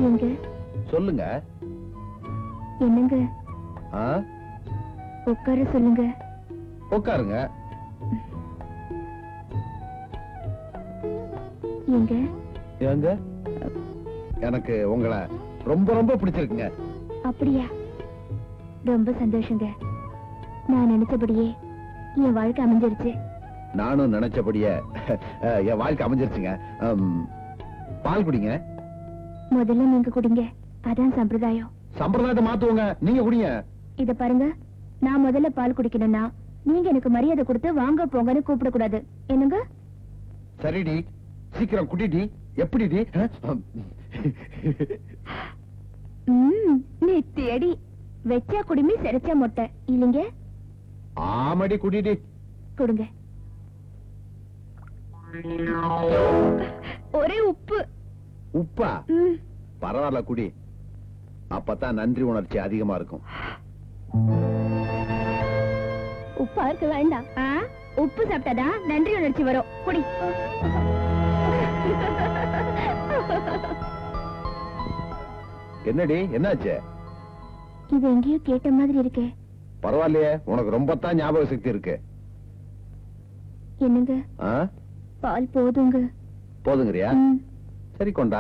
எங்க சொல்லுங்க என்னங்க ஆ உட்கார சொல்லுங்க உட்காருங்க எங்க ஏங்க எனக்கு உங்களை ரொம்ப ரொம்ப பிடிச்சிருக்குங்க அப்படியா ரொம்ப சந்தோஷங்க நான் நினைச்சபடியே என் வாழ்க்கை அமைஞ்சிருச்சு நானும் நினைச்சபடியே அஹ், என் வாழ்க்கை அமைஞ்சிருச்சுங்க அம், பால் குடிங்க முதல்ல நீங்க குடிங்க அதான் சம்பிரதாயம் சம்பிரதாயத்தை மாத்துவோங்க நீங்க குடிங்க இத பாருங்க நான் முதல்ல பால் குடிக்கணும்னா நீங்க எனக்கு மரியாதை கொடுத்து வாங்க போங்கன்னு கூப்பிடக்கூடாது என்னங்க சரிடி சீக்கிரம் குடிடி எப்படிடி அஹ், ம் நெத்தி அடி வெச்சா குடிமி செரைச்சா மொட்டை இல்லைங்க ஆமடி குடிடி கொடுங்க ஒரே உப்பு உப்பா ம் பரவாயில்ல குடி அப்பதான் நன்றி உணர்ச்சி அதிகமா இருக்கும் உப்பா இருக்க வேண்டாம் ஆ? உப்பு சாப்பிட்டாதான் நன்றி உணர்ச்சி வரும் குடி என்னடி என்னாச்சு இது எங்கேயோ கேட்ட மாதிரி இருக்கே பரவாயில்லையே உனக்கு ரொம்ப தான் ஞாபக சக்தி இருக்கு என்னங்க ஆ? பால் போதுங்க போதுங்கறியா ம், சரி கொண்டா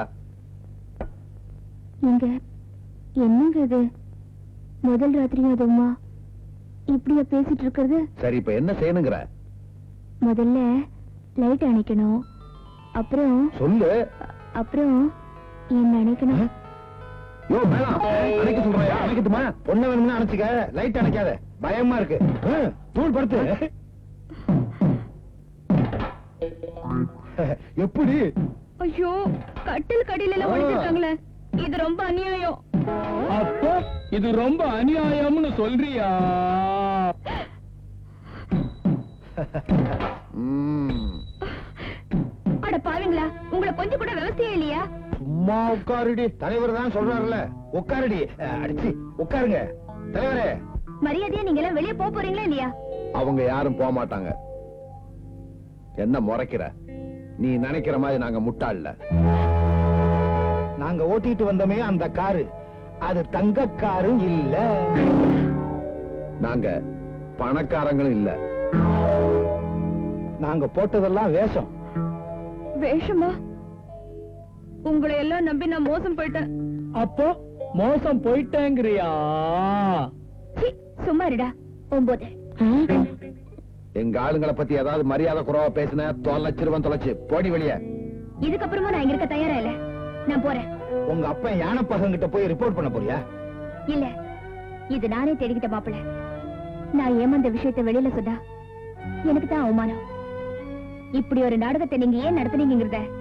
எங்க என்னங்க இது முதல் ராத்திரியும் அதுவுமா இப்படியா பேசிட்டு இருக்கிறது சரி இப்ப என்ன செய்யணுங்கிற முதல்ல லைட் அணைக்கணும் அப்புறம் சொல்லு அப்புறம் என்ன அணைக்கணும் யோ மேலாம் அணைக்க சொல்றியா அணைக்கட்டுமா பொண்ணு வேணும்னா அணைச்சுக்க லைட் அணைக்காத பயமா இருக்கு ஆ, தூள் படுத்து எப்படி ஐயோ கட்டில் கடியில எல்லாம் ஒளிச்சிருக்காங்களே இது ரொம்ப அநியாயம் அப்போ இது ரொம்ப அநியாயம்னு சொல்றியா ம், அட பாவீங்களா உங்களை கொஞ்சம் கூட விவசாயம் இல்லையா சும்மா உட்காருடி தலைவர் தான் சொல்றாருல உட்காருடி அஹ், அடிச்சு உட்காருங்க தலைவரே மரியாதையா நீங்க எல்லாம் வெளியே போக போறீங்களா இல்லையா அவங்க யாரும் போக மாட்டாங்க என்ன முறைக்கிற நீ நினைக்கிற மாதிரி நாங்க முட்டாள்ல நாங்க ஓட்டிட்டு வந்தோமே அந்த காரு அது தங்க காரும் இல்ல நாங்க பணக்காரங்களும் இல்ல நாங்க போட்டதெல்லாம் வேஷம் வேஷமா உங்களை எல்லாம் நம்பி நான் மோசம் போயிட்டேன் அப்போ மோசம் போயிட்டேங்கிறியா சீ, சும்மா இருடா ஒன்பது எங்க ஆளுங்களை பத்தி ஏதாவது மரியாதை குறைவா பேசின தொலைச்சிருவன் தொலைச்சு போடி வெளிய இதுக்கப்புறமா நான் இங்க இருக்க தயாரா இல்ல நான் போறேன் உங்க அப்பா யானை பசங்கிட்ட போய் ரிப்போர்ட் பண்ண போறியா இல்ல இது நானே தேடிக்கிட்ட மாப்பிள நான் ஏமாந்த விஷயத்தை வெளியில சொன்னா எனக்கு தான் அவமானம் இப்படி ஒரு நாடகத்தை நீங்க ஏன் நடத்துனீங்கிறத